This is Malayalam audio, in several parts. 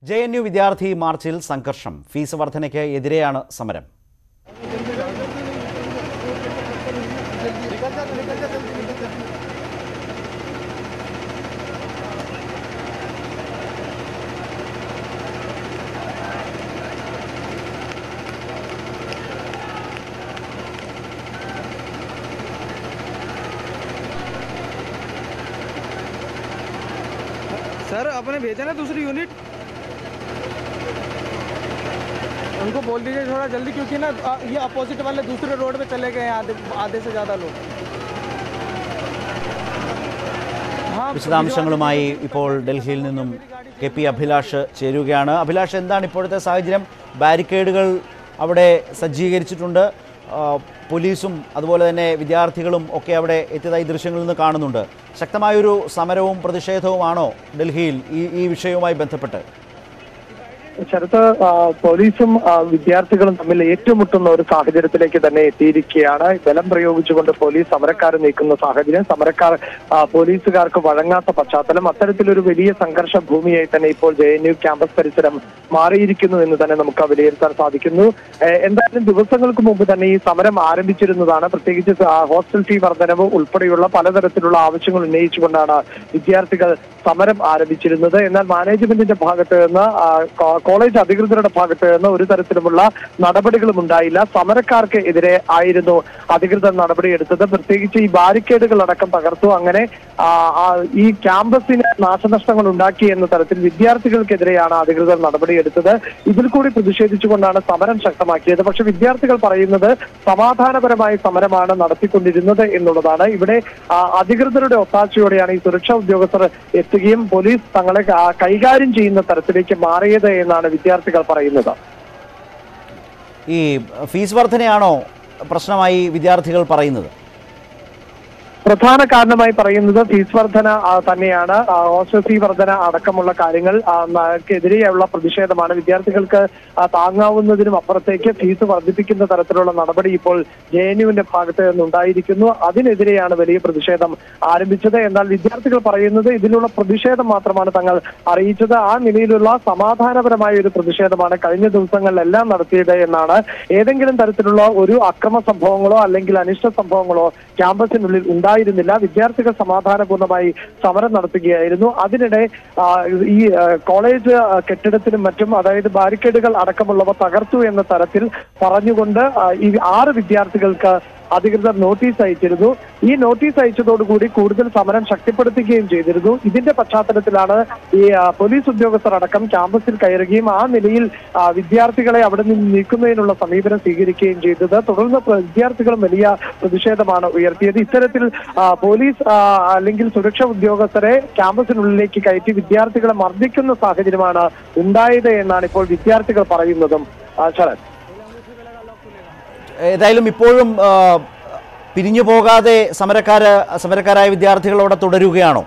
ജെ എൻ യു വിദ്യാർത്ഥി മാർച്ചിൽ സംഘർഷം ഫീസ് വർധനയ്ക്ക് എതിരെയാണ് സമരം सर आपने भेजा ना दूसरी यूनिट उनको बोल दीजिए थोड़ा जल्दी क्योंकि ना आ, ये अपोजिट वाले दूसरे रोड पे चले गए हैं आधे आधे से ज़्यादा लोग हाँ വിശദാംശങ്ങളുമായി ഇപ്പോൾ ഡൽഹിയിൽ നിന്നും കെ പി അഭിലാഷ് ചേരുകയാണ് അഭിലാഷ് എന്താണ് ഇപ്പോഴത്തെ സാഹചര്യം ബാരിക്കേഡുകൾ അവിടെ സജ്ജീകരിച്ചിട്ടുണ്ട് ആ, പോലീസും അതുപോലെ തന്നെ വിദ്യാർത്ഥികളും ഒക്കെ അവിടെ എത്തിയതായി ദൃശ്യങ്ങളിൽ നിന്ന് കാണുന്നുണ്ട് ശക്തമായൊരു സമരവും പ്രതിഷേധവുമാണോ ഡൽഹിയിൽ ഈ ഈ വിഷയവുമായി ബന്ധപ്പെട്ട് ശരത്ത് ആ, പോലീസും ആ, വിദ്യാർത്ഥികളും തമ്മിൽ ഏറ്റുമുട്ടുന്ന ഒരു സാഹചര്യത്തിലേക്ക് തന്നെ എത്തിയിരിക്കുകയാണ് ബലം പ്രയോഗിച്ചുകൊണ്ട് പോലീസ് സമരക്കാരെ നീക്കുന്ന സാഹചര്യം സമരക്കാർ ആ, പോലീസുകാർക്ക് വഴങ്ങാത്ത പശ്ചാത്തലം അത്തരത്തിലൊരു വലിയ സംഘർഷ ഭൂമിയായി തന്നെ ഇപ്പോൾ ജെ എൻ യു ക്യാമ്പസ് പരിസരം മാറിയിരിക്കുന്നു എന്ന് തന്നെ നമുക്ക് വിലയിരുത്താൻ സാധിക്കുന്നു ഏ, എന്തായാലും ദിവസങ്ങൾക്ക് മുമ്പ് തന്നെ ഈ സമരം ആരംഭിച്ചിരുന്നതാണ് പ്രത്യേകിച്ച് ആ, ഹോസ്റ്റൽ ഫീ വർധനവ് ഉൾപ്പെടെയുള്ള പലതരത്തിലുള്ള ആവശ്യങ്ങൾ ഉന്നയിച്ചുകൊണ്ടാണ് വിദ്യാർത്ഥികൾ സമരം ആരംഭിച്ചിരുന്നത് എന്നാൽ മാനേജ്മെന്റിന്റെ ഭാഗത്ത് നിന്ന് ആ, കോ- കോളേജ് അധികൃതരുടെ ഭാഗത്ത് നിന്ന് ഒരു തരത്തിലുമുള്ള നടപടികളും ഉണ്ടായില്ല സമരക്കാർക്ക് എതിരെ ആയിരുന്നു അധികൃതർ നടപടിയെടുത്തത് പ്രത്യേകിച്ച് ഈ ബാരിക്കേഡുകൾ അടക്കം തകർത്തു അങ്ങനെ ആ, ആ, ഈ ക്യാമ്പസിന് നാശനഷ്ടങ്ങൾ ഉണ്ടാക്കി എന്ന തരത്തിൽ വിദ്യാർത്ഥികൾക്കെതിരെയാണ് അധികൃതർ നടപടിയെടുത്തത് ഇതിൽ കൂടി പ്രതിഷേധിച്ചുകൊണ്ടാണ് സമരം ശക്തമാക്കിയത് പക്ഷെ വിദ്യാർത്ഥികൾ പറയുന്നത് സമാധാനപരമായ സമരമാണ് നടത്തിക്കൊണ്ടിരുന്നത് എന്നുള്ളതാണ് ഇവിടെ ആ, അധികൃതരുടെ ഒത്താശയോടെയാണ് ഈ സുരക്ഷാ ഉദ്യോഗസ്ഥർ എത്തുകയും പോലീസ് തങ്ങളെ ആ, കൈകാര്യം ചെയ്യുന്ന തരത്തിലേക്ക് മാറിയത് എന്നാണ് വിദ്യാർത്ഥികൾ പറയുന്നത് ഈ ഫീസ് വർധനയാണോ പ്രശ്നമായി വിദ്യാർത്ഥികൾ പറയുന്നത് പ്രധാന കാരണമായി പറയുന്നത് ഫീസ് വർധന ആ, തന്നെയാണ് ആ, ഹോസ്റ്റൽ ഫീ വർധന അടക്കമുള്ള കാര്യങ്ങൾ ആ, ന- ക്കെതിരെയുള്ള പ്രതിഷേധമാണ് വിദ്യാർത്ഥികൾക്ക് ആ, താങ്ങാവുന്നതിനും അപ്പുറത്തേക്ക് ഫീസ് വർദ്ധിപ്പിക്കുന്ന തരത്തിലുള്ള നടപടി ഇപ്പോൾ ജെ എൻ യുവിന്റെ ഭാഗത്ത് നിന്നുണ്ടായിരിക്കുന്നു അതിനെതിരെയാണ് വലിയ പ്രതിഷേധം ആരംഭിച്ചത് എന്നാൽ വിദ്യാർത്ഥികൾ പറയുന്നത് ഇതിലുള്ള പ്രതിഷേധം മാത്രമാണ് തങ്ങൾ അറിയിച്ചത് ആ നിലയിലുള്ള സമാധാനപരമായ ഒരു പ്രതിഷേധമാണ് കഴിഞ്ഞ ദിവസങ്ങളിലെല്ലാം നടത്തിയത് എന്നാണ് ഏതെങ്കിലും തരത്തിലുള്ള ഒരു അക്രമ സംഭവങ്ങളോ അല്ലെങ്കിൽ അനിഷ്ട സംഭവങ്ങളോ ക്യാമ്പസിനുള്ളിൽ ഉണ്ടായിരുന്നില്ല വിദ്യാർത്ഥികൾ സമാധാനപൂർണ്ണമായി സമരം നടത്തുകയായിരുന്നു അതിനിടെ ആ, ഈ ആ, കോളേജ് ആ, കെട്ടിടത്തിനും മറ്റും അതായത് ബാരിക്കേഡുകൾ അടക്കമുള്ളവ തകർത്തു എന്ന തരത്തിൽ പറഞ്ഞുകൊണ്ട് ആ, ഈ ആറ് വിദ്യാർത്ഥികൾക്ക് അധികൃതർ നോട്ടീസ് അയച്ചിരുന്നു ഈ നോട്ടീസ് അയച്ചതോടുകൂടി കൂടുതൽ സമരം ശക്തിപ്പെടുത്തുകയും ചെയ്തിരുന്നു ഇതിന്റെ പശ്ചാത്തലത്തിലാണ് ഈ ആ, പോലീസ് ഉദ്യോഗസ്ഥർ അടക്കം ക്യാമ്പസിൽ കയറുകയും ആ നിലയിൽ ആ, വിദ്യാർത്ഥികളെ അവിടെ നിന്ന് നീക്കുന്നതിനുള്ള സമീപനം സ്വീകരിക്കുകയും ചെയ്തത് തുടർന്ന് പ്ര- വിദ്യാർത്ഥികളും വലിയ പ്രതിഷേധമാണ് ഉയർത്തിയത് ഇത്തരത്തിൽ ആ, പോലീസ് ആ, അല്ലെങ്കിൽ സുരക്ഷാ ഉദ്യോഗസ്ഥരെ ക്യാമ്പസിനുള്ളിലേക്ക് കയറ്റി വിദ്യാർത്ഥികളെ മർദ്ദിക്കുന്ന സാഹചര്യമാണ് ഉണ്ടായത് എന്നാണ് ഇപ്പോൾ വിദ്യാർത്ഥികൾ പറയുന്നതും ആ, ശരത് ഏതായാലും ഇപ്പോഴും ആ, പിരിഞ്ഞു പോകാതെ സമരക്കാര് സമരക്കാരായ വിദ്യാർത്ഥികൾ അവിടെ തുടരുകയാണോ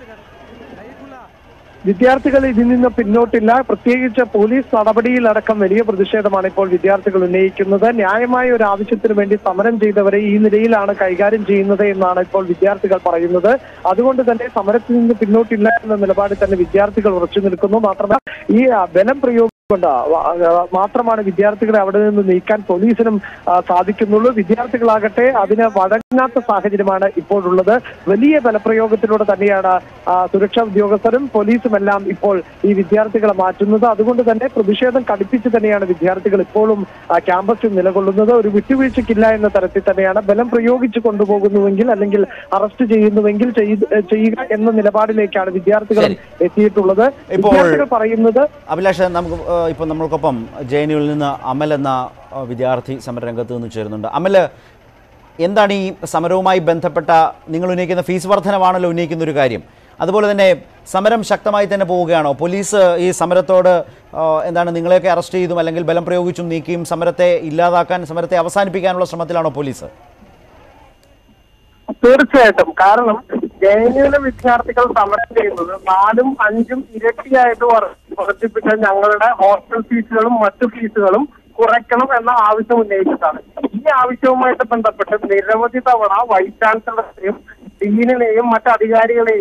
വിദ്യാർത്ഥികൾ ഇതിൽ നിന്ന് പിന്നോട്ടില്ല പ്രത്യേകിച്ച് പോലീസ് നടപടിയിലടക്കം വലിയ പ്രതിഷേധമാണ് ഇപ്പോൾ വിദ്യാർത്ഥികൾ ഉന്നയിക്കുന്നത് ന്യായമായ ഒരു ആവശ്യത്തിന് വേണ്ടി സമരം ചെയ്തവരെ ഈ നിലയിലാണ് കൈകാര്യം ചെയ്യുന്നത് എന്നാണ് ഇപ്പോൾ വിദ്യാർത്ഥികൾ പറയുന്നത് അതുകൊണ്ട് തന്നെ സമരത്തിൽ നിന്ന് പിന്നോട്ടില്ല എന്ന നിലപാടിൽ തന്നെ വിദ്യാർത്ഥികൾ ഉറച്ചു നിൽക്കുന്നു മാത്രമല്ല ഈ ആ, ബലം പ്രയോഗം കൊണ്ട് വ- ആ, മാത്രമാണ് വിദ്യാർത്ഥികളെ അവിടെ നിന്ന് നീക്കാൻ പോലീസിനും ആ, സാധിക്കുന്നുള്ളൂ വിദ്യാർത്ഥികളാകട്ടെ അതിന് വഴങ്ങാത്ത സാഹചര്യമാണ് ഇപ്പോഴുള്ളത് വലിയ ബലപ്രയോഗത്തിലൂടെ തന്നെയാണ് ആ, സുരക്ഷാ ഉദ്യോഗസ്ഥരും പോലീസും എല്ലാം ഇപ്പോൾ ഈ വിദ്യാർത്ഥികളെ മാറ്റുന്നത് അതുകൊണ്ട് തന്നെ പ്രതിഷേധം കടുപ്പിച്ച് തന്നെയാണ് വിദ്യാർത്ഥികൾ ഇപ്പോഴും ആ, ക്യാമ്പസിൽ നിലകൊള്ളുന്നത് ഒരു വിട്ടുവീഴ്ചയ്ക്കില്ല എന്ന തരത്തിൽ തന്നെയാണ് ബലം പ്രയോഗിച്ച് കൊണ്ടുപോകുന്നുവെങ്കിൽ അല്ലെങ്കിൽ അറസ്റ്റ് ചെയ്യുന്നുവെങ്കിൽ ചെയ്ത്- ചെയ്യുക എന്ന നിലപാടിലേക്കാണ് വിദ്യാർത്ഥികൾ ശരി. എത്തിയിട്ടുള്ളത് ഇപ്പോൾ- വിദ്യാർത്ഥികൾ പറയുന്നത് അഭിലാഷ് നമുക്ക് ആ, ഇപ്പോൾ നമ്മൾക്കൊപ്പം ജെ എൻ യുവിൽ നിന്ന് അമൽ എന്ന ആ, വിദ്യാർത്ഥി സമരരംഗത്ത് നിന്ന് ചേരുന്നുണ്ട് അമൽ എന്താണ് ഈ സമരവുമായി ബന്ധപ്പെട്ട നിങ്ങൾ ഉന്നയിക്കുന്ന ഫീസ് വർധനമാണല്ലോ ഉന്നയിക്കുന്ന ഒരു കാര്യം അതുപോലെ തന്നെ സമരം ശക്തമായി തന്നെ പോവുകയാണോ പോലീസ് ഈ സമരത്തോട് ആ, എന്താണ് നിങ്ങളെയൊക്കെ അറസ്റ്റ് ചെയ്തും അല്ലെങ്കിൽ ബലം പ്രയോഗിച്ചും നീക്കിയും സമരത്തെ ഇല്ലാതാക്കാൻ സമരത്തെ അവസാനിപ്പിക്കാനുള്ള ശ്രമത്തിലാണോ പോലീസ് തീർച്ചയായിട്ടും കാരണം ജെ എൻ യുവിലെ വിദ്യാർത്ഥികൾ സമരം ചെയ്യുന്നത് നാലും അഞ്ചും ഇരട്ടിയായിട്ട് വർ- വർദ്ധിപ്പിച്ച ഞങ്ങളുടെ ഹോസ്റ്റൽ ഫീസുകളും മറ്റു ഫീസുകളും കുറയ്ക്കണം എന്ന ആവശ്യം ഉന്നയിച്ചിട്ടാണ് ഈ ആവശ്യവുമായിട്ട് ബന്ധപ്പെട്ട് നിരവധി തവണ വൈസ് ചാൻസലറെയും ഡീനിനെയും മറ്റു അധികാരികളെയും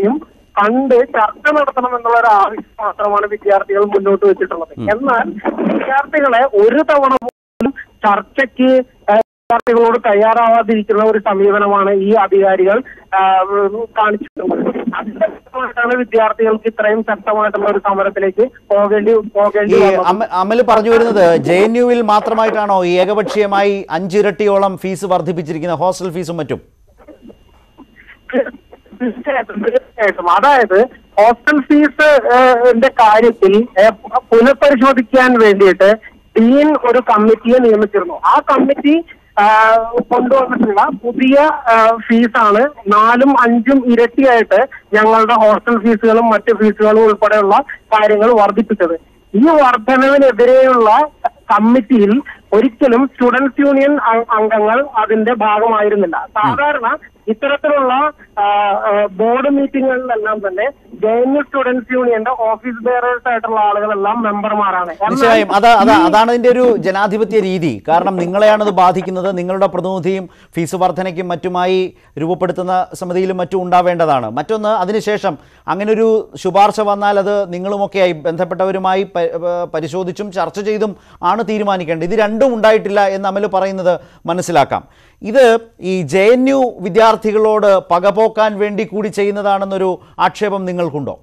കണ്ട് ചർച്ച നടത്തണം എന്നുള്ള ഒരു ആവശ്യം മാത്രമാണ് വിദ്യാർത്ഥികൾ മുന്നോട്ട് വെച്ചിട്ടുള്ളത് എന്നാൽ വിദ്യാർത്ഥികളെ ഒരു തവണ പോലും ചർച്ചയ്ക്ക് ഏഹ്, വിദ്യാർത്ഥികളോട് തയ്യാറാവാതിരിക്കുന്ന ഒരു സമീപനമാണ് ഈ അധികാരികൾ ആഹ്, കാണിച്ചിട്ടുള്ളത് അതിന്റെ ഫലമായിട്ടാണ് വിദ്യാർത്ഥികൾക്ക് ഇത്രയും ശക്തമായിട്ടുള്ള ഒരു സമരത്തിലേക്ക് പോകേണ്ടി ഈ പോകേണ്ടി വന്നത് അമ- അമൽ പറഞ്ഞു വരുന്നത് ജെ എൻ യുവിൽ മാത്രമായിട്ടാണോ ഈ ഏകപക്ഷീയമായി അഞ്ചിരട്ടിയോളം ഫീസ് വർദ്ധിപ്പിച്ചിരിക്കുന്ന ഹോസ്റ്റൽ ഫീസും മറ്റും തീർച്ചയായിട്ടും തീർച്ചയായിട്ടും അതായത് ഹോസ്റ്റൽ ഫീസ് ന്റെ കാര്യത്തിൽ ഏഹ്, പുനഃപരിശോധിക്കാൻ വേണ്ടിയിട്ട് ഡീൻ ഒരു കമ്മിറ്റിയെ നിയമിച്ചിരുന്നു ആ കമ്മിറ്റി ആഹ്, കൊണ്ടുവന്നിട്ടുള്ള പുതിയ ആഹ്, ഫീസാണ് നാലും അഞ്ചും ഇരട്ടിയായിട്ട് ഞങ്ങളുടെ ഹോസ്റ്റൽ ഫീസുകളും മറ്റ് ഫീസുകളും ഉൾപ്പെടെയുള്ള കാര്യങ്ങൾ വർദ്ധിപ്പിച്ചത് ഈ വർധനവിനെതിരെയുള്ള കമ്മിറ്റിയിൽ ഒരിക്കലും സ്റ്റുഡൻസ് യൂണിയൻ അ- അംഗങ്ങൾ അതിന്റെ ഭാഗമായിരുന്നില്ല സാധാരണ ഇത്തരത്തിലുള്ള ആ, ആ, ബോർഡ് മീറ്റിങ്ങുകളിലെല്ലാം തന്നെ ജെ എൻ യു സ്റ്റുഡൻസ് യൂണിയന്റെ ഓഫീസ് ബെയറേഴ്സ് ആയിട്ടുള്ള ആളുകളെല്ലാം മെമ്പർമാരാണ് എന്നാൽ തീർച്ചയായും അത് അത് അതാണ് ഇതിന്റെ ഒരു ജനാധിപത്യ രീതി കാരണം നിങ്ങളെയാണ് ഇത് ബാധിക്കുന്നത് നിങ്ങളുടെ പ്രതിനിധിയും ഫീസ് വർധനയ്ക്കും മറ്റുമായി രൂപപ്പെടുത്തുന്ന സമിതിയിലും മറ്റും ഉണ്ടാവേണ്ടതാണ് മറ്റൊന്ന് അതിനുശേഷം അങ്ങനെ ഒരു ശുപാർശ വന്നാൽ അത് നിങ്ങളുമൊക്കെയായി ബന്ധപ്പെട്ടവരുമായി പ- ഏർ പരിശോധിച്ചും ചർച്ച ചെയ്തും ആണ് തീരുമാനിക്കേണ്ടത് ഇത് രണ്ടും ഉണ്ടായിട്ടില്ല എന്ന് അമൽ പറയുന്നത് മനസ്സിലാക്കാം ഇത് ഈ ജെ എൻ യു വിദ്യാർത്ഥികളോട് പകപോക്കാൻ വേണ്ടി കൂടി ചെയ്യുന്നതാണെന്നൊരു ആക്ഷേപം നിങ്ങൾക്കുണ്ടോ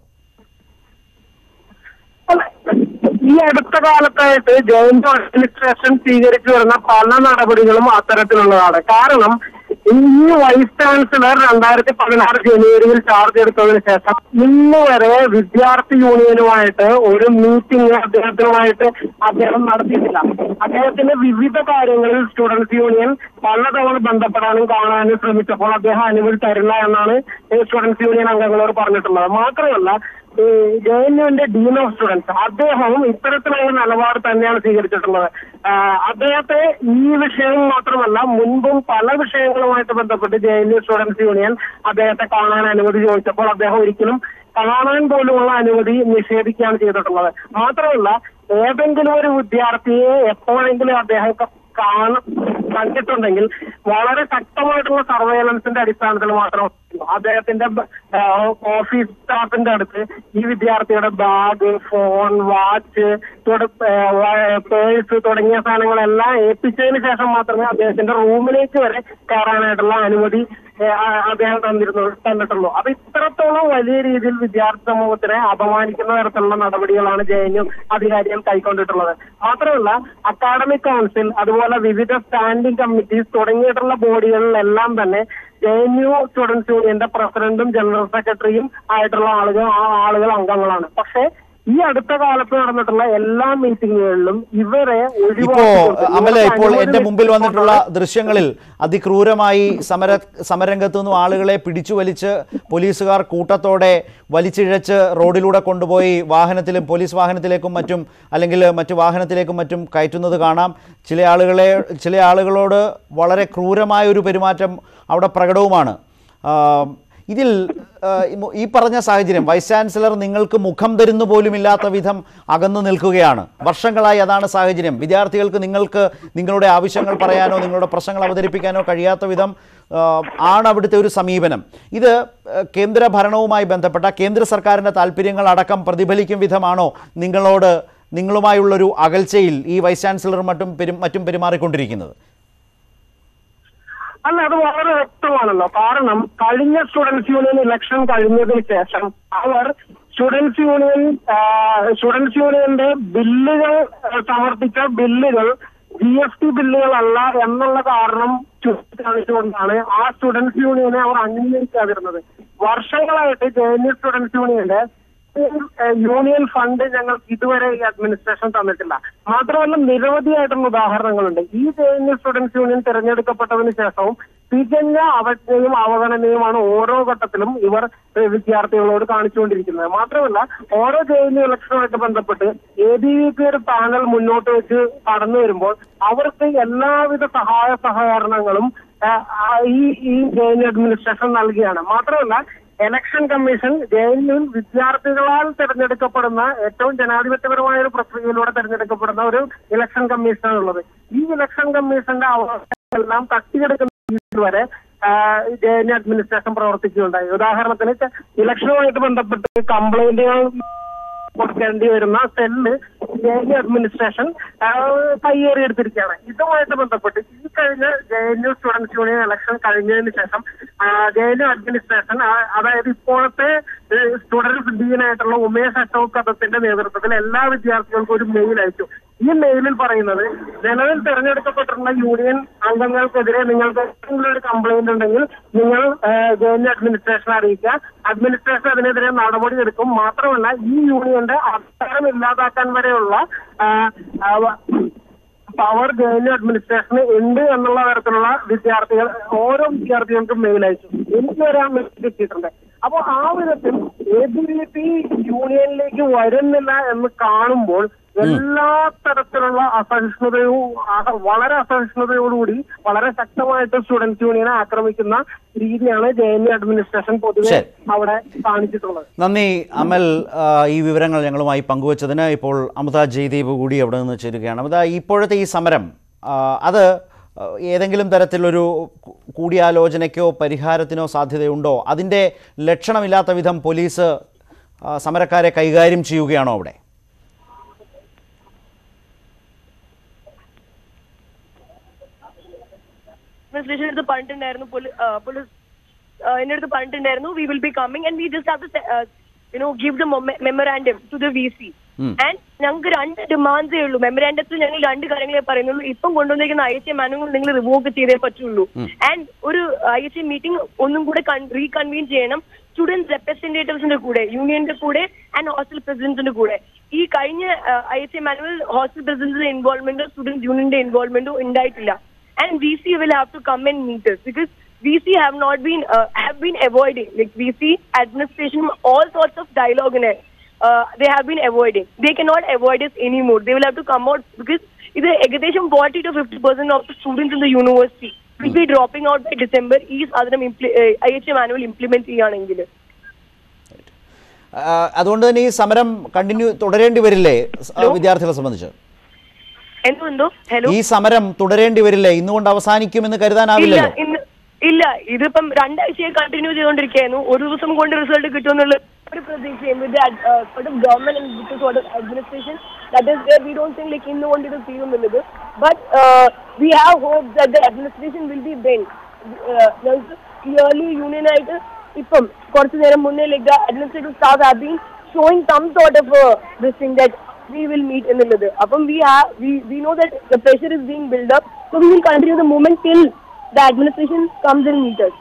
അല്ല, ഈ അടുത്ത കാലത്തായിട്ട് ജോയിന്റ് അഡ്മിനിസ്ട്രേഷൻ സ്വീകരിച്ചു വരുന്ന പല നടപടികളും അത്തരത്തിലുള്ളതാണ് കാരണം ഈ വൈസ് ചാൻസലർ രണ്ടായിരത്തി പതിനാറ് ജനുവരിയിൽ ചാർജ് എടുത്തതിന് ശേഷം ഇന്ന് വരെ വിദ്യാർത്ഥി യൂണിയനുമായിട്ട് ഒരു മീറ്റിംഗ് അദ്ദേഹത്തിനുമായിട്ട് അദ്ദേഹം നടത്തിയിട്ടില്ല അദ്ദേഹത്തിന്റെ വിവിധ കാര്യങ്ങളിൽ സ്റ്റുഡൻസ് യൂണിയൻ പലതവണ ബന്ധപ്പെടാനും കാണാനും ശ്രമിച്ചപ്പോൾ അദ്ദേഹം അനുമതി തരില്ല എന്നാണ് സ്റ്റുഡൻസ് യൂണിയൻ അംഗങ്ങളോട് പറഞ്ഞിട്ടുള്ളത് മാത്രമല്ല ജെ എൻ യുവിന്റെ ഡീൻ ഓഫ് സ്റ്റുഡൻസ് അദ്ദേഹവും ഇത്തരത്തിലുള്ള നിലപാട് തന്നെയാണ് സ്വീകരിച്ചിട്ടുള്ളത് ആ, അദ്ദേഹത്തെ ഈ വിഷയം മാത്രമല്ല മുൻപും പല വിഷയങ്ങളുമായിട്ട് ബന്ധപ്പെട്ട് J N U students union അദ്ദേഹത്തെ കാണാൻ അനുമതി ചോദിച്ചപ്പോൾ അദ്ദേഹം ഒരിക്കലും കാണാൻ പോലുമുള്ള അനുമതി നിഷേധിക്കുകയാണ് ചെയ്തിട്ടുള്ളത് മാത്രമല്ല ഏതെങ്കിലും ഒരു വിദ്യാർത്ഥിയെ എപ്പോഴെങ്കിലും അദ്ദേഹം ക- കാണ കണ്ടിട്ടുണ്ടെങ്കിൽ വളരെ ശക്തമായിട്ടുള്ള സർവൈലൻസിന്റെ അടിസ്ഥാനത്തിൽ മാത്രം അദ്ദേഹത്തിന്റെ ബ- ആ, ഓഫീസ് സ്റ്റാഫിന്റെ അടുത്ത് ഈ വിദ്യാർത്ഥിയുടെ ബാഗ് ഫോൺ വാച്ച് പേഴ്സ് തുടങ്ങിയ സാധനങ്ങളെല്ലാം ഏൽപ്പിച്ചതിന് ശേഷം മാത്രമേ അദ്ദേഹത്തിന്റെ റൂമിലേക്ക് വരെ കയറാനായിട്ടുള്ള അനുമതി ഏ, ആ- അദ്ദേഹം തന്നിരുന്നു തന്നിട്ടുള്ളൂ അപ്പൊ ഇത്രത്തോളം വലിയ രീതിയിൽ വിദ്യാർത്ഥി സമൂഹത്തിനെ അപമാനിക്കുന്ന തരത്തിലുള്ള നടപടികളാണ് ജെ എൻ യു അധികാരികൾ കൈക്കൊണ്ടിട്ടുള്ളത് മാത്രമല്ല അക്കാഡമിക് കൗൺസിൽ അതുപോലെ വിവിധ സ്റ്റാൻഡിംഗ് കമ്മിറ്റീസ് തുടങ്ങിയിട്ടുള്ള ബോഡികളിലെല്ലാം തന്നെ ജെ എൻ യു സ്റ്റുഡൻസ് യൂണിയന്റെ പ്രസിഡന്റും ജനറൽ സെക്രട്ടറിയും ആയിട്ടുള്ള ആളുകൾ ആ ആളുകൾ അംഗങ്ങളാണ് പക്ഷേ ഈ അടുത്ത കാലത്ത് നടന്നിട്ടുള്ള എല്ലാ മീറ്റിങ്ങുകളിലും ഇവരെ ഇപ്പോ ഒഴിവാക്കിക്കൊണ്ട് അമല ഇവർക്ക് ഇപ്പോൾ അനുമതി എന്റെ മുമ്പിൽ വന്നിട്ടുള്ള വെച്ചുകൊണ്ടാണ് ദൃശ്യങ്ങളിൽ അതിക്രൂരമായി സമര സമരരംഗത്തു നിന്നും ആളുകളെ പിടിച്ചു വലിച്ച് പോലീസുകാർ കൂട്ടത്തോടെ വലിച്ചിഴച്ച് റോഡിലൂടെ കൊണ്ടുപോയി വാഹനത്തിലും പോലീസ് വാഹനത്തിലേക്കും മറ്റും അല്ലെങ്കിൽ മറ്റു വാഹനത്തിലേക്കും മറ്റും കയറ്റുന്നത് കാണാം ചില ആളുകളെ ചില ആളുകളോട് വളരെ ക്രൂരമായ ഒരു പെരുമാറ്റം അവിടെ പ്രകടവുമാണ് ആ, ഇതിൽ ആ, ഈ- ഈ പറഞ്ഞ സാഹചര്യം വൈസ് ചാൻസലർ നിങ്ങൾക്ക് മുഖം തരുന്നു പോലുമില്ലാത്ത വിധം അകന്നു നിൽക്കുകയാണ് വർഷങ്ങളായി അതാണ് സാഹചര്യം വിദ്യാർത്ഥികൾക്ക് നിങ്ങൾക്ക് നിങ്ങളുടെ ആവശ്യങ്ങൾ പറയാനോ നിങ്ങളുടെ പ്രശ്നങ്ങൾ അവതരിപ്പിക്കാനോ കഴിയാത്ത വിധം ആ, ആണ് അവിടുത്തെ ഒരു സമീപനം ഇത് ആ, കേന്ദ്ര ഭരണവുമായി ബന്ധപ്പെട്ട കേന്ദ്ര സർക്കാരിൻ്റെ താല്പര്യങ്ങൾ അടക്കം പ്രതിഫലിക്കും വിധമാണോ നിങ്ങളോട് നിങ്ങളുമായുള്ളൊരു അകൽച്ചയിൽ ഈ വൈസ് ചാൻസലർ മറ്റും പെരും മറ്റും പെരുമാറിക്കൊണ്ടിരിക്കുന്നത് അല്ല അത് വളരെ വ്യക്തമാണല്ലോ കാരണം കഴിഞ്ഞ സ്റ്റുഡൻസ് യൂണിയൻ ഇലക്ഷൻ കഴിഞ്ഞതിന് ശേഷം അവർ സ്റ്റുഡൻസ് യൂണിയൻ ആ, സ്റ്റുഡൻസ് യൂണിയന്റെ ബില്ലുകൾ ആ, സമർപ്പിച്ച ബില്ലുകൾ ജി എസ് ടി ബില്ലുകളല്ല എന്നുള്ള കാരണം ചൂണ്ടിക്കാണിച്ചുകൊണ്ടാണ് ആ സ്റ്റുഡൻസ് യൂണിയനെ അവർ അംഗീകരിക്കാതിരുന്നത് വർഷങ്ങളായിട്ട് ജെ എൻ യു സ്റ്റുഡൻസ് യൂണിയന്റെ ഏഹ് യൂണിയൻ ഫണ്ട് ഞങ്ങൾക്ക് ഇതുവരെ ഈ അഡ്മിനിസ്ട്രേഷൻ തന്നിട്ടില്ല മാത്രമല്ല നിരവധിയായിട്ടുള്ള ഉദാഹരണങ്ങളുണ്ട് ഈ J N U students union തിരഞ്ഞെടുക്കപ്പെട്ടതിന് ശേഷവും തികഞ്ഞ അവജ്ഞയും അവഗണനയുമാണ് ഓരോ ഘട്ടത്തിലും ഇവർ ഏഹ് വിദ്യാർത്ഥികളോട് കാണിച്ചുകൊണ്ടിരിക്കുന്നത് മാത്രമല്ല ഓരോ ജെ എൻ യു ഇലക്ഷനുമായിട്ട് ബന്ധപ്പെട്ട് എ ബി വി പി ഒരു പാനൽ മുന്നോട്ട് വെച്ച് കടന്നു വരുമ്പോൾ അവർക്ക് എല്ലാവിധ സഹായ സഹകരണങ്ങളും ഏഹ്, ആ ഈ ഈ ജെ എൻ യു അഡ്മിനിസ്ട്രേഷൻ നൽകുകയാണ് മാത്രമല്ല ഇലക്ഷൻ കമ്മീഷൻ ജെ എൻ യുവിൽ വിദ്യാർത്ഥികളാൽ തിരഞ്ഞെടുക്കപ്പെടുന്ന ഏറ്റവും ജനാധിപത്യപരമായ ഒരു പ്രക്രിയയിലൂടെ തിരഞ്ഞെടുക്കപ്പെടുന്ന ഒരു ഇലക്ഷൻ കമ്മീഷനാണുള്ളത് ഈ ഇലക്ഷൻ കമ്മീഷന്റെ അവകാശമെല്ലാം തട്ടിയെടുക്കുന്ന രീതിയിൽ വരെ ജെ എൻ അഡ്മിനിസ്ട്രേഷൻ പ്രവർത്തിക്കുകയുണ്ടായി ഉദാഹരണത്തിന് ച- ഇലക്ഷനുമായിട്ട് ബന്ധപ്പെട്ട് കംപ്ലൈന്റുകൾ കൊടുക്കേണ്ടി വരുന്ന cell J N U administration ആ, കയ്യേറിയെടുത്തിരിക്കുകയാണ് ഇതുമായിട്ട് ബന്ധപ്പെട്ട് ഈ കഴിഞ്ഞ J N U students union election കഴിഞ്ഞതിന് ശേഷം ജെ എൻ യു അഡ്മിനിസ്ട്രേഷൻ ആ, അതായത് ഇപ്പോഴത്തെ സ്റ്റുഡൻസ് ഡീനായിട്ടുള്ള ഉമേഷ് അശോക് കഥത്തിന്റെ നേതൃത്വത്തിൽ എല്ലാ വിദ്യാർത്ഥികൾക്കും ഒരു മെയിൽ അയച്ചു ഈ മെയിലിൽ പറയുന്നത് നിലവിൽ തെരഞ്ഞെടുക്കപ്പെട്ടിട്ടുള്ള യൂണിയൻ അംഗങ്ങൾക്കെതിരെ നിങ്ങൾക്ക് എന്തെങ്കിലും ഒരു കംപ്ലൈന്റ് ഉണ്ടെങ്കിൽ നിങ്ങൾ ജെ എൻ യു അഡ്മിനിസ്ട്രേഷനെ അറിയിക്കുക അഡ്മിനിസ്ട്രേഷൻ അതിനെതിരെ നടപടി എടുക്കും മാത്രമല്ല ഈ യൂണിയന്റെ അധികാരം ഇല്ലാതാക്കാൻ വരെയുള്ള ആ, ആ, വ- പവർ ജെ എൻ യു അഡ്മിനിസ്ട്രേഷന് ഉണ്ട് എന്നുള്ള തരത്തിലുള്ള വിദ്യാർത്ഥികൾ ഓരോ വിദ്യാർത്ഥികൾക്കും മെയിൽ അയച്ചു എനിക്ക് വരെ ആ മെയിൽ കിട്ടിയിട്ടുണ്ട് അപ്പൊ ആ വിധത്തിൽ എ ബി വി പി യൂണിയനിലേക്ക് വരുന്നില്ല എന്ന് കാണുമ്പോൾ എല്ലാ തരത്തിലുള്ള അസഹിഷ്ണുതയും ആ- വളരെ അസഹിഷ്ണുതയോടുകൂടി വളരെ ശക്തമായിട്ട് സ്റ്റുഡൻസ് യൂണിയനെ ആക്രമിക്കുന്ന രീതിയാണ് ജെ എൻ യു അഡ്മിനിസ്ട്രേഷൻ പൊതുവെ ശരി. അവിടെ കാണിച്ചിട്ടുള്ളത് നന്ദി അമൽ ആ, ഈ വിവരങ്ങൾ ഞങ്ങളുമായി പങ്കുവച്ചതിന് ഇപ്പോൾ അമിത ജയ്ദീപ് കൂടി അവിടെ നിന്ന് ചേരുകയാണ് അമിത ഇപ്പോഴത്തെ ഈ സമരം ആ, അത് ആ, ഏതെങ്കിലും തരത്തിലൊരു കൂ- കൂടിയാലോചനയ്ക്കോ പരിഹാരത്തിനോ സാധ്യതയുണ്ടോ അതിൻ്റെ ലക്ഷണമില്ലാത്ത വിധം പോലീസ് ആ, സമരക്കാരെ കൈകാര്യം ചെയ്യുകയാണോ അവിടെ അഡ്മിനിസ്ട്രേഷൻ എടുത്ത് പറഞ്ഞിട്ടുണ്ടായിരുന്നു പോലീസ് എന്റെ അടുത്ത് പറഞ്ഞിട്ടുണ്ടായിരുന്നു we will be coming and we just have to you know give the memorandum to the V C and ഞങ്ങൾക്ക് രണ്ട് ഡിമാൻഡ്സേ ഉള്ളൂ മെമ്മറാൻഡത്തിൽ ഞങ്ങൾ രണ്ട് കാര്യങ്ങളെ പറയുന്നുള്ളൂ ഇപ്പം കൊണ്ടുവന്നിരിക്കുന്ന ഐ എസ് എ മാനുവൽ നിങ്ങൾ റിവോക്ക് ചെയ്തേ പറ്റുള്ളൂ ആൻഡ് ഒരു ഐ എസ് എ മീറ്റിംഗ് ഒന്നും കൂടെ റീകൺവീൻ ചെയ്യണം സ്റ്റുഡൻസ് റെപ്രസെന്റേറ്റീവ്സിന്റെ കൂടെ യൂണിയന്റെ കൂടെ ആൻഡ് ഹോസ്റ്റൽ പ്രസിഡന്റിന്റെ കൂടെ ഈ കഴിഞ്ഞ I S A manual hostel പ്രസിഡന്റിന്റെ ഇൻവോൾവ്മെന്റോ സ്റ്റുഡൻസ് യൂണിയന്റെ ഇൻവോൾവ്മെന്റോ ഉണ്ടായിട്ടില്ല and VC will have to come and meet us because VC have not been uh, have been avoiding like VC administration all sorts of dialogue in it. Uh, they have been avoiding. They cannot avoid us anymore. They will have to come out because ഇത് ഏകദേശം forty to fifty percent of students in the university will be dropping out by December ഈ സാധനം ഐ എച്ച് മാനുവൽ ഇംപ്ലിമെന്റ് ചെയ്യുകയാണെങ്കിൽ ആ, അതുകൊണ്ട് തന്നെ ഈ സമരം കണ്ടിന്യൂ തുടരേണ്ടി വരില്ലേ ആ, വിദ്യാർത്ഥികളെ സംബന്ധിച്ച് എന്തുണ്ടോ ഹലോ ഈ സമരം തുടരേണ്ടി വരില്ലേ ഇന്നുകൊണ്ട് അവസാനിക്കുമെന്ന് ഇല്ല കരുതാനാവില്ലല്ലോ ഇന്ന് ഇല്ല ഇതിപ്പം രണ്ടാഴ്ചയെ കണ്ടിന്യൂ ചെയ്തുകൊണ്ടിരിക്കുകയായിരുന്നു ഒരു ദിവസം കൊണ്ട് റിസൾട്ട് കിട്ടുമെന്നുള്ള ഒരു പ്രതീക്ഷയും with government and administration that is we don't think like ഇന്ന് കൊണ്ട് ഇത് തീരുമെന്നുള്ളത് but we have hope that the administration will be ബെൻ ഞങ്ങൾക്ക് ക്ലിയർലി യൂണിയൻ ആയിട്ട് ഇപ്പം കുറച്ചു നേരം മുന്നേ like the administrative staff have been showing some sort of this thing that we will meet എന്നുള്ളത് അപ്പം we have we we know that the pressure is being built up so we will continue the movement till the administration comes and meet us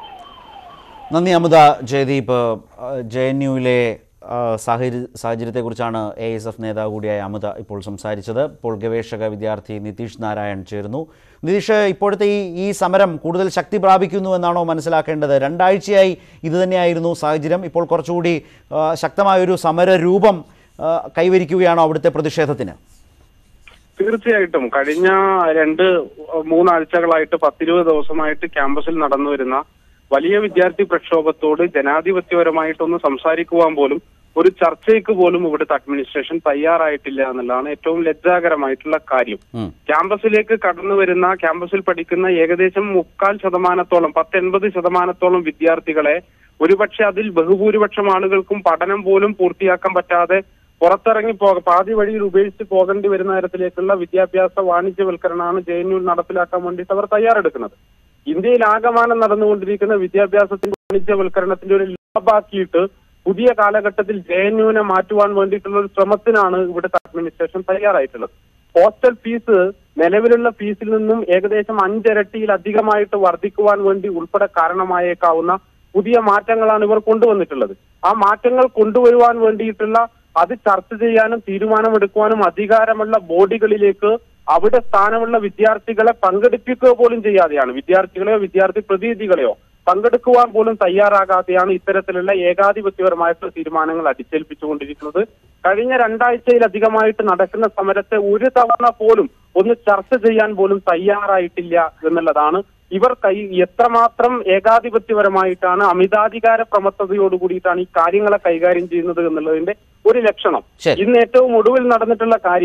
നന്ദി അമുത ജയദീപ് ജെ എൻ യുവിലെ സാഹചര്യ സാഹചര്യത്തെക്കുറിച്ചാണ് എ എസ് എഫ് നേതാവ് കൂടിയായ അമുത ഇപ്പോൾ സംസാരിച്ചത് ഇപ്പോൾ ഗവേഷക വിദ്യാർത്ഥി നിതീഷ് നാരായൺ ചേരുന്നു നിതീഷ് ഇപ്പോഴത്തെ ഈ ഈ സമരം കൂടുതൽ ശക്തി പ്രാപിക്കുന്നു എന്നാണോ മനസ്സിലാക്കേണ്ടത് രണ്ടാഴ്ചയായി ഇതുതന്നെയായിരുന്നു സാഹചര്യം ഇപ്പോൾ കുറച്ചുകൂടി ആ, ശക്തമായൊരു സമര രൂപം ആ, കൈവരിക്കുകയാണോ അവിടുത്തെ പ്രതിഷേധത്തിന് തീർച്ചയായിട്ടും കഴിഞ്ഞ രണ്ട് മൂന്നാഴ്ചകളായിട്ട് പത്തിരുപത് ദിവസമായിട്ട് ക്യാമ്പസിൽ നടന്നു വരുന്ന വലിയ വിദ്യാർത്ഥി പ്രക്ഷോഭത്തോട് ജനാധിപത്യപരമായിട്ടൊന്ന് സംസാരിക്കുവാൻ പോലും ഒരു ചർച്ചയ്ക്ക് പോലും ഇവിടുത്തെ അഡ്മിനിസ്ട്രേഷൻ തയ്യാറായിട്ടില്ല എന്നുള്ളതാണ് ഏറ്റവും ലജ്ജാകരമായിട്ടുള്ള കാര്യം ഉം. ക്യാമ്പസിലേക്ക് കടന്നു വരുന്ന ക്യാമ്പസിൽ പഠിക്കുന്ന ഏകദേശം മുക്കാൽ ശതമാനത്തോളം പത്തൊൻപത് ശതമാനത്തോളം വിദ്യാർത്ഥികളെ ഒരുപക്ഷെ അതിൽ ബഹുഭൂരിപക്ഷം ആളുകൾക്കും പഠനം പോലും പൂർത്തിയാക്കാൻ പറ്റാതെ പുറത്തിറങ്ങി പോക പാതി വഴിയിൽ ഉപേക്ഷിച്ച് പോകേണ്ടി വരുന്ന തരത്തിലേക്കുള്ള വിദ്യാഭ്യാസ വാണിജ്യവൽക്കരണമാണ് ജെ എൻ യു നടപ്പിലാക്കാൻ വേണ്ടിയിട്ട് അവർ തയ്യാറെടുക്കുന്നത് ഇന്ത്യയിൽ ആകമാനം നടന്നുകൊണ്ടിരിക്കുന്ന വിദ്യാഭ്യാസത്തിന്റെ വാണിജ്യവൽക്കരണത്തിന്റെ ഒരു ലാഭാക്കിയിട്ട് പുതിയ കാലഘട്ടത്തിൽ ജെ എൻ യുവിനെ മാറ്റുവാൻ വേണ്ടിയിട്ടുള്ള ഒരു ശ്രമത്തിനാണ് ഇവിടുത്തെ അഡ്മിനിസ്ട്രേഷൻ തയ്യാറായിട്ടുള്ളത് ഹോസ്റ്റൽ ഫീസ് നിലവിലുള്ള ഫീസിൽ നിന്നും ഏകദേശം അഞ്ചിരട്ടിയിലധികമായിട്ട് വർദ്ധിക്കുവാൻ വേണ്ടി ഉൾപ്പെടെ കാരണമായേക്കാവുന്ന പുതിയ മാറ്റങ്ങളാണ് ഇവർ കൊണ്ടുവന്നിട്ടുള്ളത് ആ മാറ്റങ്ങൾ കൊണ്ടുവരുവാൻ വേണ്ടിയിട്ടുള്ള അത് ചർച്ച ചെയ്യാനും തീരുമാനമെടുക്കുവാനും അധികാരമുള്ള ബോഡികളിലേക്ക് അവിടെ സ്ഥാനമുള്ള വിദ്യാർത്ഥികളെ പങ്കെടുപ്പിക്കുക പോലും ചെയ്യാതെയാണ് വിദ്യാർത്ഥികളെയോ വിദ്യാർത്ഥി പ്രതിനിധികളെയോ പങ്കെടുക്കുവാൻ പോലും തയ്യാറാകാതെയാണ് ഇത്തരത്തിലുള്ള ഏകാധിപത്യപരമായിട്ടുള്ള തീരുമാനങ്ങൾ അടിച്ചേൽപ്പിച്ചുകൊണ്ടിരിക്കുന്നത് കഴിഞ്ഞ രണ്ടാഴ്ചയിലധികമായിട്ട് നടക്കുന്ന സമരത്തെ ഒരു തവണ പോലും ഒന്ന് ചർച്ച ചെയ്യാൻ പോലും തയ്യാറായിട്ടില്ല എന്നുള്ളതാണ് ഇവർ കൈ എത്രമാത്രം ഏകാധിപത്യപരമായിട്ടാണ് അമിതാധികാര പ്രമത്തതയോട് കൂടിയിട്ടാണ് ഈ കാര്യങ്ങളെ കൈകാര്യം ചെയ്യുന്നത് എന്നുള്ളതിന്റെ ഒരു ലക്ഷണം ശരി. ഇന്ന് ഏറ്റവും ഒടുവിൽ നടന്നിട്ടുള്ള കാര്യം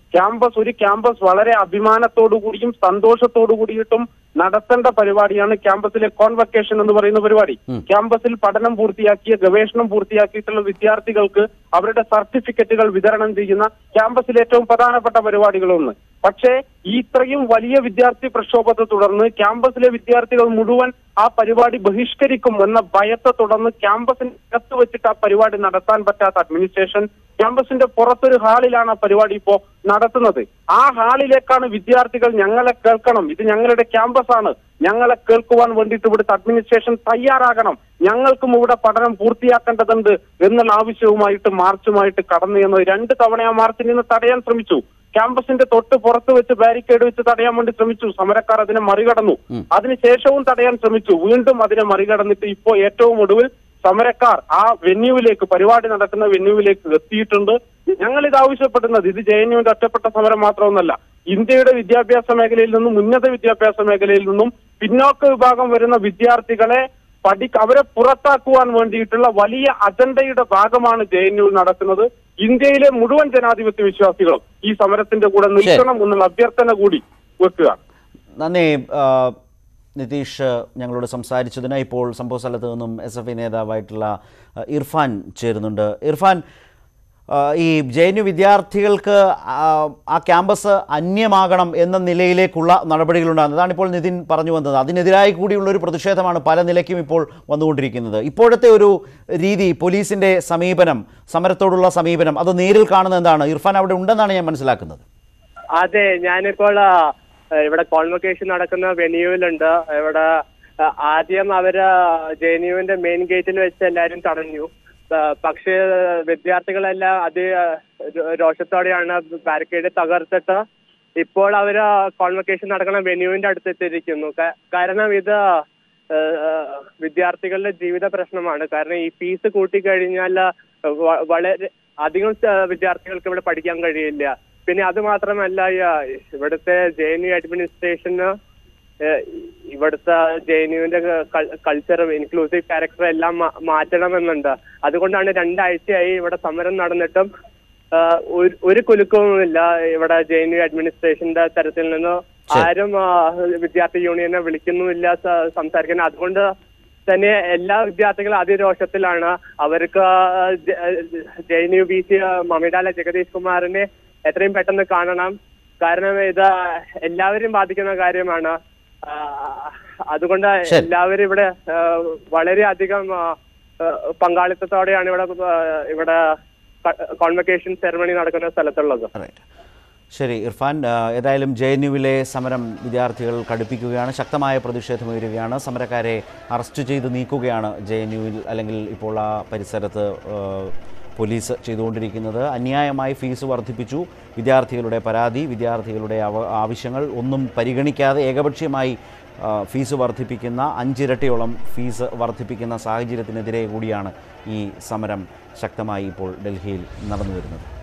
ക്യാമ്പസ് ഒരു ക്യാമ്പസ് വളരെ അഭിമാനത്തോടു കൂടിയും സന്തോഷത്തോടു കൂടിയിട്ടും നടത്തേണ്ട പരിപാടിയാണ് ക്യാമ്പസിലെ കോൺവക്കേഷൻ എന്ന് പറയുന്ന പരിപാടി ക്യാമ്പസിൽ പഠനം പൂർത്തിയാക്കിയ ഗവേഷണം പൂർത്തിയാക്കിയിട്ടുള്ള വിദ്യാർത്ഥികൾക്ക് അവരുടെ സർട്ടിഫിക്കറ്റുകൾ വിതരണം ചെയ്യുന്ന ക്യാമ്പസിലെ ഏറ്റവും പ്രധാനപ്പെട്ട പരിപാടികളൊന്ന് പക്ഷേ ഈ ഇത്രയും വലിയ വിദ്യാർത്ഥി പ്രക്ഷോഭത്തെ തുടർന്ന് ക്യാമ്പസിലെ വിദ്യാർത്ഥികൾ മുഴുവൻ ആ പരിപാടി ബഹിഷ്കരിക്കും എന്ന ഭയത്തെ തുടർന്ന് ക്യാമ്പസിനകത്ത് വെച്ചിട്ട് ആ പരിപാടി നടത്താൻ പറ്റാത്ത അഡ്മിനിസ്ട്രേഷൻ ക്യാമ്പസിന്റെ പുറത്തൊരു ഹാളിലാണ് ആ പരിപാടി ഇപ്പോ നടത്തുന്നത് ആ ഹാളിലേക്കാണ് വിദ്യാർത്ഥികൾ ഞങ്ങളെ കേൾക്കണം ഇത് ഞങ്ങളുടെ ക്യാമ്പസ് ആണ് ഞങ്ങളെ കേൾക്കുവാൻ വേണ്ടിയിട്ട് ഇവിടുത്തെ അഡ്മിനിസ്ട്രേഷൻ തയ്യാറാകണം ഞങ്ങൾക്കും ഇവിടെ പഠനം പൂർത്തിയാക്കേണ്ടതുണ്ട് എന്നുള്ള ആവശ്യവുമായിട്ട് മാർച്ചുമായിട്ട് കടന്നു എന്നത് രണ്ട് തവണ ആ മാർച്ചിൽ നിന്ന് തടയാൻ ശ്രമിച്ചു ക്യാമ്പസിന്റെ തൊട്ട് പുറത്ത് വെച്ച് ബാരിക്കേഡ് വെച്ച് തടയാൻ വേണ്ടി ശ്രമിച്ചു സമരക്കാർ അതിനെ മറികടന്നു അതിനുശേഷവും തടയാൻ ശ്രമിച്ചു വീണ്ടും അതിനെ മറികടന്നിട്ട് ഇപ്പോ ഏറ്റവും ഒടുവിൽ സമരക്കാർ ആ വെന്യൂവിലേക്ക് പരിപാടി നടക്കുന്ന വെന്യൂവിലേക്ക് എത്തിയിട്ടുണ്ട് ഞങ്ങൾ ഇത് ആവശ്യപ്പെടുന്നത് ഇത് ജെ എൻ യുവിന്റെ ഒറ്റപ്പെട്ട സമരം മാത്രമൊന്നല്ല ഇന്ത്യയുടെ വിദ്യാഭ്യാസ മേഖലയിൽ നിന്നും ഉന്നത വിദ്യാഭ്യാസ മേഖലയിൽ നിന്നും പിന്നോക്ക വിഭാഗം വരുന്ന വിദ്യാർത്ഥികളെ പഠി അവരെ പുറത്താക്കുവാൻ വേണ്ടിയിട്ടുള്ള വലിയ അജണ്ടയുടെ ഭാഗമാണ് ജെ എൻ യു നടക്കുന്നത് ഇന്ത്യയിലെ മുഴുവൻ ജനാധിപത്യ വിശ്വാസികളും ഈ സമരത്തിന്റെ കൂടെ നിൽക്കണം എന്നുള്ള അഭ്യർത്ഥന കൂടി വെക്കുക നന്ദി ആ, നിതീഷ് ഞങ്ങളോട് സംസാരിച്ചതിന് ഇപ്പോൾ സംഭവ സ്ഥലത്ത് നിന്നും എസ് എഫ് ഐ നേതാവായിട്ടുള്ള ആ, ഇർഫാൻ ചേരുന്നുണ്ട് ഇർഫാൻ ആ, ഈ ജെ എൻ യു വിദ്യാർത്ഥികൾക്ക് ആ, ആ ക്യാമ്പസ് അന്യമാകണം എന്ന നിലയിലേക്കുള്ള നടപടികളുണ്ടാകുന്നത് അതാണ് ഇപ്പോൾ നിതിൻ പറഞ്ഞു വന്നത് അതിനെതിരായി കൂടിയുള്ള ഒരു പ്രതിഷേധമാണ് പല നിലയ്ക്കും ഇപ്പോൾ വന്നുകൊണ്ടിരിക്കുന്നത് ഇപ്പോഴത്തെ ഒരു രീതി പോലീസിൻ്റെ സമീപനം സമരത്തോടുള്ള സമീപനം അത് നേരിൽ കാണുന്നത് എന്താണ് ഇർഫാൻ അവിടെ ഉണ്ടെന്നാണ് ഞാൻ മനസ്സിലാക്കുന്നത് അതെ ഞാനിപ്പോൾ ആ, ഇവിടെ കോൺവൊക്കേഷൻ നടക്കുന്ന വെന്യൂവിലുണ്ട് ഇവിടെ ആ, ആദ്യം അവര് ജെ എൻ യുവിന്റെ മെയിൻ ഗേറ്റിൽ വെച്ച് എല്ലാരും തടഞ്ഞു ആ, പക്ഷേ വിദ്യാർത്ഥികളെല്ലാം അതി ആ, രോ- രോഷത്തോടെയാണ് ബാരിക്കേഡ് തകർത്തിട്ട് ഇപ്പോൾ അവര് കോൺവൊക്കേഷൻ നടക്കുന്ന വെന്യൂവിന്റെ അടുത്ത് എത്തിയിരിക്കുന്നു കാ- കാരണം ഇത് ആ, ആ, വിദ്യാർത്ഥികളുടെ ജീവിത പ്രശ്നമാണ് കാരണം ഈ ഫീസ് കൂട്ടിക്കഴിഞ്ഞാൽ വ- വളരെ അധികം സ- വിദ്യാർത്ഥികൾക്ക് ഇവിടെ പഠിക്കാൻ കഴിയില്ല പിന്നെ അത് മാത്രമല്ല ഈ, ആ, ഇവിടുത്തെ ജെ എൻ യു അഡ്മിനിസ്ട്രേഷന് ഏഹ് ഇവിടുത്തെ ജെ എൻ യുവിന്റെ കൾച്ചർ ഇൻക്ലൂസീവ് ക്യാരക്ടർ എല്ലാം മാ- മാറ്റണമെന്നുണ്ട് അതുകൊണ്ടാണ് രണ്ടാഴ്ചയായി ഇവിടെ സമരം നടന്നിട്ടും ആഹ് ഒരു- ഒരു കുലുക്കവുമില്ല ഇവിടെ ജെ എൻ യു അഡ്മിനിസ്ട്രേഷന്റെ തരത്തിൽ നിന്ന് ആരും ആഹ് വിദ്യാർത്ഥി യൂണിയനെ വിളിക്കുന്നുമില്ല സ- സംസാരിക്കാൻ അതുകൊണ്ട് തന്നെ എല്ലാ വിദ്യാർത്ഥികളും അതിരോഷത്തിലാണ് അവർക്ക് J N U B C Mamidala Jagadesh കുമാറിനെ എത്രയും പെട്ടെന്ന് കാണണം കാരണം ഇത് എല്ലാവരും ബാധിക്കുന്ന കാര്യമാണ് ആ, അതുകൊണ്ട് ശരി. എല്ലാവരും ഇവിടെ ആ, വളരെയധികം ആ, ആ, പങ്കാളിത്തത്തോടെയാണ് ഇവിടെ ആ, ഇവിടെ കോൺവക്കേഷൻ സെറമണി നടക്കുന്ന സ്ഥലത്തുള്ളത് റൈറ്റ് ശരി ഇർഫാൻ ആ, ഏതായാലും ജെ എൻ യുവിലെ സമരം വിദ്യാർത്ഥികൾ കടുപ്പിക്കുകയാണ് ശക്തമായ പ്രതിഷേധമുയരുകയാണ് സമരക്കാരെ അറസ്റ്റ് ചെയ്ത് നീക്കുകയാണ് ജെ എൻ യുവിൽ അല്ലെങ്കിൽ ഇപ്പോൾ ആ പരിസരത്ത് ആ, പോലീസ് ചെയ്തുകൊണ്ടിരിക്കുന്നത് അന്യായമായി ഫീസ് വർദ്ധിപ്പിച്ചു വിദ്യാർത്ഥികളുടെ പരാതി വിദ്യാർത്ഥികളുടെ അവ ആവശ്യങ്ങൾ ഒന്നും പരിഗണിക്കാതെ ഏകപക്ഷീയമായി ആ, ഫീസ് വർദ്ധിപ്പിക്കുന്ന അഞ്ചിരട്ടിയോളം ഫീസ് വർദ്ധിപ്പിക്കുന്ന സാഹചര്യത്തിനെതിരെ കൂടിയാണ് ഈ സമരം ശക്തമായി ഇപ്പോൾ ഡൽഹിയിൽ നടന്നു വരുന്നത്